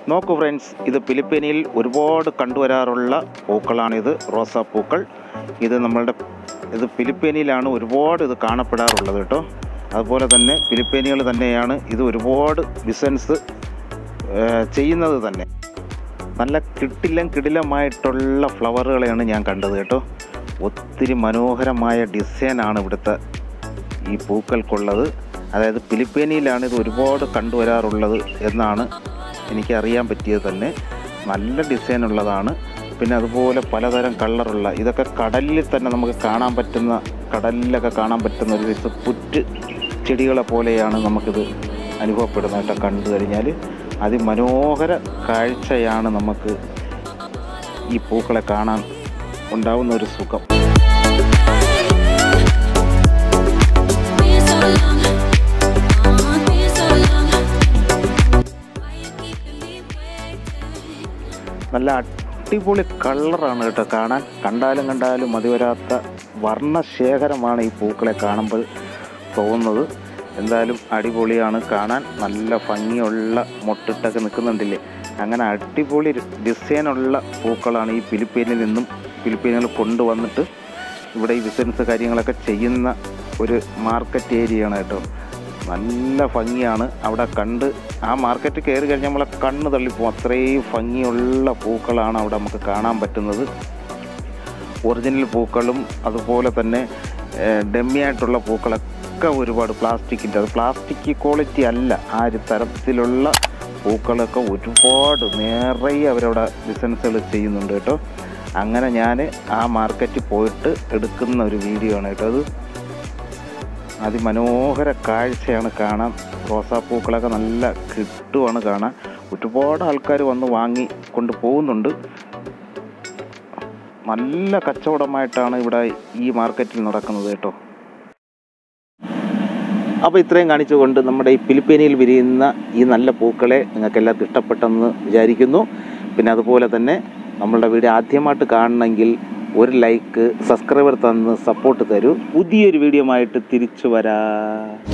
നോക്കൂ ഫ്രണ്ട്സ് ഇത് ഫിലിപ്പീനിൽ ഒരുപാട് കണ്ടുവരാറുള്ള പൂക്കളാണിത് റോസാപ്പൂക്കൾ ഇത് നമ്മളുടെ ഇത് ഫിലിപ്പീനിലാണ് ഒരുപാട് ഇത് കാണപ്പെടാറുള്ളത് കേട്ടോ അതുപോലെ തന്നെ ഫിലിപ്പീനികൾ തന്നെയാണ് ഇത് ഒരുപാട് ബിസിനസ് ചെയ്യുന്നത് തന്നെ നല്ല കിട്ടില്ലം കിടിലമായിട്ടുള്ള ഫ്ലവറുകളെയാണ് ഞാൻ കണ്ടത് കേട്ടോ ഒത്തിരി മനോഹരമായ ഡിസൈനാണ് ഇവിടുത്തെ ഈ പൂക്കൾക്കുള്ളത് അതായത് ഫിലിപ്പീനിയിലാണ് ഇത് ഒരുപാട് കണ്ടുവരാറുള്ളത് എന്നാണ് എനിക്ക് അറിയാൻ പറ്റിയത് തന്നെ നല്ല ഡിസൈൻ ഉള്ളതാണ് പിന്നെ അതുപോലെ പലതരം കളറുള്ള ഇതൊക്കെ കടലിൽ തന്നെ നമുക്ക് കാണാൻ പറ്റുന്ന കടലിലൊക്കെ കാണാൻ പറ്റുന്ന ഒരു ദിവസം പുറ്റ് ചെടികളെ പോലെയാണ് നമുക്കിത് അനുഭവപ്പെടുന്നത് കേട്ടോ കണ്ടു കഴിഞ്ഞാൽ അതിമനോഹര കാഴ്ചയാണ് നമുക്ക് ഈ പൂക്കളെ കാണാൻ ഉണ്ടാവുന്ന ഒരു സുഖം Been so long, oh, been so long. Why you keeping me waiting? നല്ല അടിപൊളി കളറാണ് കേട്ടോ കാണാൻ കണ്ടാലും കണ്ടാലും മതി വരാത്ത വർണ്ണശേഖരമാണ് ഈ പൂക്കളെ കാണുമ്പോൾ തോന്നുന്നത് എന്തായാലും അടിപൊളിയാണ് കാണാൻ നല്ല ഭംഗിയുള്ള മൊട്ടിട്ടൊക്കെ നിൽക്കുന്നുണ്ടില്ലേ അങ്ങനെ അടിപൊളി ഡിസൈനുള്ള പൂക്കളാണ് ഈ ഫിലിപ്പീനിൽ നിന്നും ഫിലിപ്പീനുകൾ കൊണ്ടുവന്നിട്ട് ഇവിടെ ഈ ബിസിനസ് കാര്യങ്ങളൊക്കെ ചെയ്യുന്ന ഒരു മാർക്കറ്റ് ഏരിയയാണ് കേട്ടോ നല്ല ഭംഗിയാണ് അവിടെ കണ്ട് ആ മാർക്കറ്റ് കയറി കഴിഞ്ഞാൽ നമ്മളെ കണ്ണ് തള്ളിപ്പോവും അത്രയും ഭംഗിയുള്ള പൂക്കളാണ് അവിടെ നമുക്ക് കാണാൻ പറ്റുന്നത് ഒറിജിനൽ പൂക്കളും അതുപോലെ തന്നെ ഡെമ്മിയായിട്ടുള്ള പൂക്കളൊക്കെ ഒരുപാട് പ്ലാസ്റ്റിക്കിൻ്റെ അത് പ്ലാസ്റ്റിക് ക്വാളിറ്റി അല്ല ആ ഒരു തരത്തിലുള്ള പൂക്കളൊക്കെ ഒരുപാട് നിറയെ അവരവിടെ ബിസിനസ്സുകൾ ചെയ്യുന്നുണ്ട് കേട്ടോ അങ്ങനെ ഞാൻ ആ മാർക്കറ്റിൽ പോയിട്ട് എടുക്കുന്ന ഒരു വീഡിയോ ആണ് കേട്ടോ അത് അതിമനോഹര കാഴ്ചയാണ് കാണാൻ റോസാപ്പൂക്കളൊക്കെ നല്ല കിട്ടുവാണ് കാണാൻ ഒരുപാട് ആൾക്കാർ വന്ന് വാങ്ങി കൊണ്ട് പോകുന്നുണ്ട് നല്ല കച്ചവടമായിട്ടാണ് ഇവിടെ ഈ മാർക്കറ്റിൽ നടക്കുന്നത് കേട്ടോ അപ്പോൾ ഇത്രയും കാണിച്ചുകൊണ്ട് നമ്മുടെ ഈ ഫിലിപ്പീനിയിൽ വിരിയുന്ന ഈ നല്ല പൂക്കളെ നിങ്ങൾക്ക് എല്ലാവർക്കും ഇഷ്ടപ്പെട്ടെന്ന് വിചാരിക്കുന്നു പിന്നെ അതുപോലെ തന്നെ നമ്മളുടെ വീഡിയോ ആദ്യമായിട്ട് കാണണമെങ്കിൽ ഒരു ലൈക്ക് സബ്സ്ക്രൈബർ തന്ന് സപ്പോർട്ട് തരൂ പുതിയൊരു വീഡിയോ ആയിട്ട് തിരിച്ചു വരാം